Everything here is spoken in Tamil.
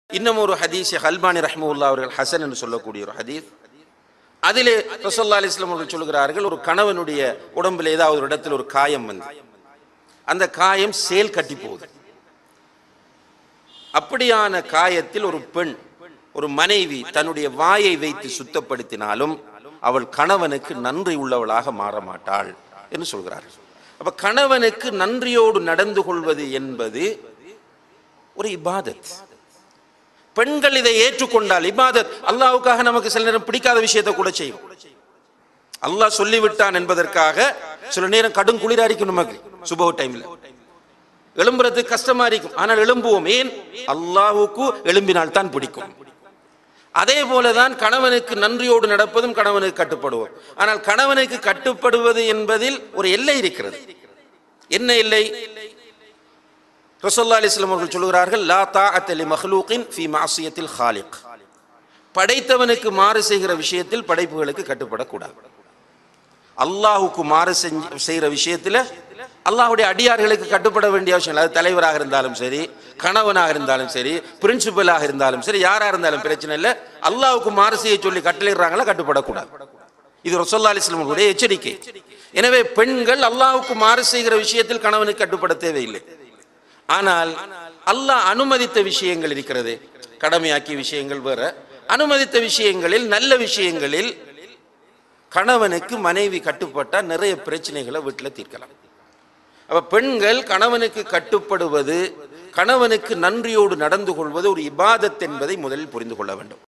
இன்னும் ஒரு ஹதீஸ் ஹல்பானி ரஹ்முல்லா அவர்கள் ஹசன் என்று சொல்லக்கூடிய ஒரு ஹதீஸ் அதிலே ரசோல்லா அலிஸ்லாம் அவர்கள் சொல்கிறார்கள் ஒரு கணவனுடைய உடம்பில் ஏதாவது ஒரு இடத்தில் ஒரு காயம் வந்து அந்த காயம் சேல் கட்டி போகுது அப்படியான காயத்தில் ஒரு பெண் ஒரு மனைவி தன்னுடைய வாயை வைத்து சுத்தப்படுத்தினாலும் அவள் கணவனுக்கு நன்றி உள்ளவளாக மாற மாட்டாள் என்று சொல்கிறார்கள் அப்ப கணவனுக்கு நன்றியோடு நடந்து கொள்வது என்பது ஒரு இபாதத் பெண்கள் இதை ஏற்றுக்கொண்டால் இபாதத் அல்லாவுக்காக நமக்கு சில நேரம் பிடிக்காத விஷயத்தை கூட செய்யும் அல்லாஹ் சொல்லிவிட்டான் என்பதற்காக சில நேரம் கடும் குளிர அடிக்கும் நமக்கு சுபஹ டைம்ல எழும்புறதுக்கு கஷ்டமா இருக்கும் ஆனால் எழும்புவோம் ஏன் அல்லாஹுக்கு எழும்பினால் தான் பிடிக்கும் அதே போலதான் கணவனுக்கு நன்றியோடு நடப்பதும் கணவனுக்கு கட்டுப்படுவோம் ஆனால் கணவனுக்கு கட்டுப்படுவது என்பதில் ஒரு எல்லை இருக்கிறது என்ன எல்லை ரசோல்லா அலிஸ்லாம் அவர்கள் சொல்கிறார்கள் லா தாஅத்த லி மஹ்லூகின் ஃபி மாசியத்தில் ஹாலிக் படைத்தவனுக்கு மாறு செய்கிற விஷயத்தில் படைப்புகளுக்கு கட்டுப்படக்கூடாது அல்லாஹுக்கு மாறு செஞ்சு செய்கிற விஷயத்தில் அல்லாஹுடைய அடியார்களுக்கு கட்டுப்பட வேண்டிய அவசியம் இல்லை அது தலைவராக இருந்தாலும் சரி கணவனாக இருந்தாலும் சரி பிரின்சிபலாக இருந்தாலும் சரி யாராக இருந்தாலும் பிரச்சனை இல்லை அல்லாஹுக்கு மாறு செய்ய சொல்லி கட்டளையிடுறாங்களா கட்டுப்படக்கூடாது இது ரசோல்லா அலிஸ்லாமுடைய எச்சரிக்கை எனவே பெண்கள் அல்லாஹுக்கு மாறு செய்கிற விஷயத்தில் கணவனுக்கு கட்டுப்பட தேவையில்லை ஆனால் அல்லாஹ் அனுமதித்த விஷயங்கள் இருக்கிறது கடமையாக்கிய விஷயங்கள் வேற அனுமதித்த விஷயங்களில் நல்ல விஷயங்களில் கணவனுக்கு மனைவி கட்டுப்பட்டால் நிறைய பிரச்சனைகளை வீட்டில் தீர்க்கலாம் அப்ப பெண்கள் கணவனுக்கு கட்டுப்படுவது கணவனுக்கு நன்றியோடு நடந்து கொள்வது ஒரு இபாதத் என்பதை முதலில் புரிந்து கொள்ள வேண்டும்